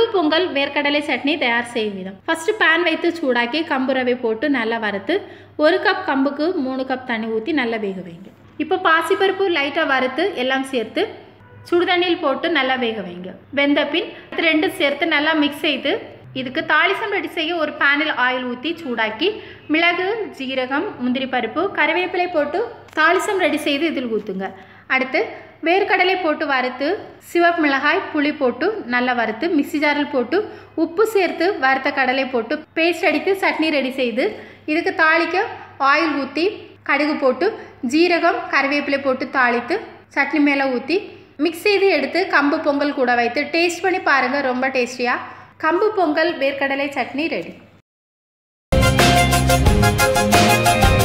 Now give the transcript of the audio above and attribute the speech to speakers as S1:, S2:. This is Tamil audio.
S1: பொங்கல் வேர்க்கடலை சட்னி தயார் செய்யும் விதம் ஃபஸ்ட்டு பேன் வைத்து சூடாக்கி கம்பு ரவை போட்டு நல்லா வறுத்து ஒரு கப் கம்புக்கு மூணு கப் தண்ணி ஊற்றி நல்லா வேக வைங்க இப்போ பாசிப்பருப்பு லைட்டாக வறுத்து எல்லாம் சேர்த்து சுடுதண்ணியில் போட்டு நல்லா வேக வைங்க வெந்த பின் இது ரெண்டும் சேர்த்து நல்லா மிக்ஸ் செய்து இதுக்கு தாளிசம் ரெடி செய்ய ஒரு பேனில் ஆயில் ஊற்றி சூடாக்கி மிளகு ஜீரகம் முந்திரி பருப்பு கறிவேப்பிலை போட்டு தாளிசம் ரெடி செய்து இதில் ஊற்றுங்க அடுத்து வேர்க்கடலை போட்டு வறுத்து சிவப்பு மிளகாய் புளி போட்டு நல்லா வறுத்து மிக்ஸி ஜாரில் போட்டு உப்பு சேர்த்து வறுத்த கடலை போட்டு பேஸ்ட் அடித்து சட்னி ரெடி செய்து இதுக்கு தாளிக்க ஆயில் ஊற்றி கடுகு போட்டு ஜீரகம் கறிவேப்பிலை போட்டு தாளித்து சட்னி மேலே ஊற்றி மிக்ஸ் செய்து எடுத்து கம்பு பொங்கல் கூட வைத்து டேஸ்ட் பண்ணி பாருங்கள் ரொம்ப டேஸ்டியாக கம்பு பொங்கல் வேர்க்கடலை சட்னி ரெடி